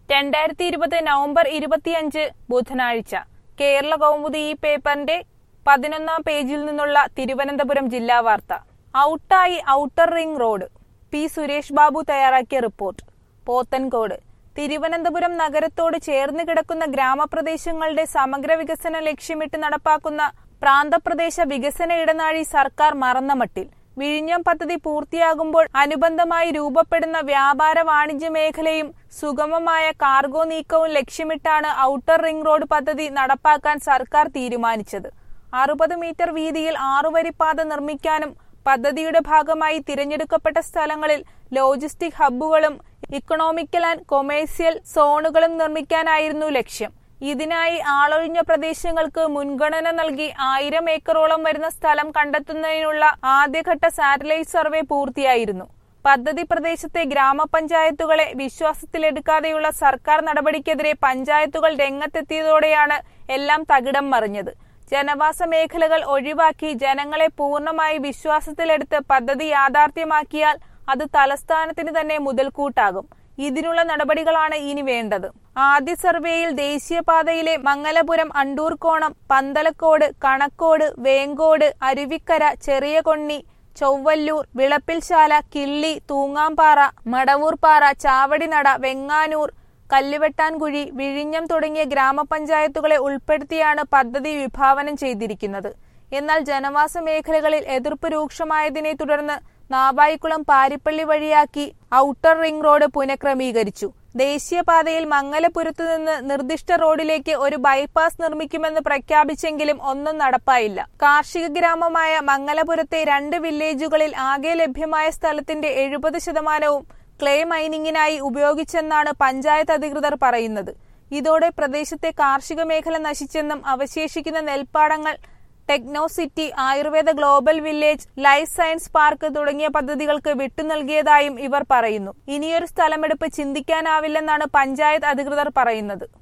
രണ്ടായിരത്തി ഇരുപത് നവംബർ ഇരുപത്തിയഞ്ച് ബുധനാഴ്ച കേരള കൗമുദി ഈ പേപ്പറിന്റെ പതിനൊന്നാം പേജിൽ നിന്നുള്ള തിരുവനന്തപുരം ജില്ലാ വാർത്ത ഔട്ടായി outer ring road P Suresh Babu തയ്യാറാക്കിയ റിപ്പോർട്ട് പോത്തൻകോട് തിരുവനന്തപുരം നഗരത്തോട് ചേർന്ന് കിടക്കുന്ന ഗ്രാമപ്രദേശങ്ങളുടെ സമഗ്ര വികസനം ലക്ഷ്യമിട്ട് നടപ്പാക്കുന്ന പ്രാന്തപ്രദേശ വികസന ഇടനാഴി സർക്കാർ മറന്ന മട്ടിൽ വിഴിഞ്ഞം പദ്ധതി പൂർത്തിയാകുമ്പോൾ അനുബന്ധമായി രൂപപ്പെടുന്ന വ്യാപാര വാണിജ്യ മേഖലയും സുഗമമായ കാർഗോ നീക്കവും ലക്ഷ്യമിട്ടാണ് ഔട്ടർ റിംഗ് റോഡ് പദ്ധതി നടപ്പാക്കാൻ സർക്കാർ തീരുമാനിച്ചത് അറുപത് മീറ്റർ വീതിയിൽ ആറുവരിപ്പാത നിർമ്മിക്കാനും പദ്ധതിയുടെ ഭാഗമായി തിരഞ്ഞെടുക്കപ്പെട്ട സ്ഥലങ്ങളിൽ ലോജിസ്റ്റിക് ഹബ്ബുകളും ഇക്കണോമിക്കൽ ആൻഡ് കൊമേഴ്സ്യൽ സോണുകളും നിർമ്മിക്കാനായിരുന്നു ലക്ഷ്യം ഇതിനായി ആളൊഴിഞ്ഞ പ്രദേശങ്ങൾക്ക് മുൻഗണന നൽകി ആയിരം ഏക്കറോളം വരുന്ന സ്ഥലം കണ്ടെത്തുന്നതിനുള്ള ആദ്യഘട്ട സാറ്റലൈറ്റ് സർവേ പൂർത്തിയായിരുന്നു പദ്ധതി പ്രദേശത്തെ ഗ്രാമപഞ്ചായത്തുകളെ വിശ്വാസത്തിലെടുക്കാതെയുള്ള സർക്കാർ നടപടിക്കെതിരെ പഞ്ചായത്തുകൾ രംഗത്തെത്തിയതോടെയാണ് എല്ലാം തകിടം മറിഞ്ഞത് ജനവാസ മേഖലകൾ ഒഴിവാക്കി ജനങ്ങളെ പൂർണ്ണമായി വിശ്വാസത്തിലെടുത്ത് പദ്ധതി യാഥാർത്ഥ്യമാക്കിയാൽ അത് തലസ്ഥാനത്തിന് തന്നെ മുതൽക്കൂട്ടാകും ഇതിനുള്ള നടപടികളാണ് ഇനി വേണ്ടത് ആദ്യ സർവേയിൽ ദേശീയപാതയിലെ മംഗലപുരം അണ്ടൂർക്കോണം പന്തലക്കോട് കണക്കോട് വേങ്കോട് അരുവിക്കര ചെറിയകൊണ്ണി ചൊവ്വല്ലൂർ വിളപ്പിൽശാല കിള്ളി തൂങ്ങാംപാറ മടവൂർപ്പാറ ചാവടിനട വെങ്ങാനൂർ കല്ലുവെട്ടാൻകുഴി വിഴിഞ്ഞം തുടങ്ങിയ ഗ്രാമപഞ്ചായത്തുകളെ ഉൾപ്പെടുത്തിയാണ് പദ്ധതി വിഭാവനം ചെയ്തിരിക്കുന്നത് എന്നാൽ ജനവാസ മേഖലകളിൽ എതിർപ്പ് രൂക്ഷമായതിനെ തുടർന്ന് നാവായിക്കുളം പാരിപ്പള്ളി വഴിയാക്കി ഔട്ടർ റിംഗ് റോഡ് പുനഃക്രമീകരിച്ചു ദേശീയപാതയിൽ മംഗലപുരത്തു നിന്ന് നിർദ്ദിഷ്ട റോഡിലേക്ക് ഒരു ബൈപ്പാസ് നിർമ്മിക്കുമെന്ന് പ്രഖ്യാപിച്ചെങ്കിലും ഒന്നും നടപ്പായില്ല കാർഷിക ഗ്രാമമായ മംഗലപുരത്തെ രണ്ട് വില്ലേജുകളിൽ ആകെ ലഭ്യമായ സ്ഥലത്തിന്റെ എഴുപത് ശതമാനവും ക്ലേ മൈനിങ്ങിനായി ഉപയോഗിച്ചെന്നാണ് പഞ്ചായത്ത് അധികൃതർ പറയുന്നത് ഇതോടെ പ്രദേശത്തെ കാർഷിക മേഖല നശിച്ചെന്നും അവശേഷിക്കുന്ന നെൽപ്പാടങ്ങൾ techno city Ayurveda global village life science park തുടങ്ങിയ പദ്ധതികൾക്ക് വിട്ടുനൽകിയതായും ഇവർ പറയുന്നു ഇനിയൊരു സ്ഥലമെടുപ്പ് ചിന്തിക്കാനാവില്ലെന്നാണ് പഞ്ചായത്ത് അധികൃതർ പറയുന്നത്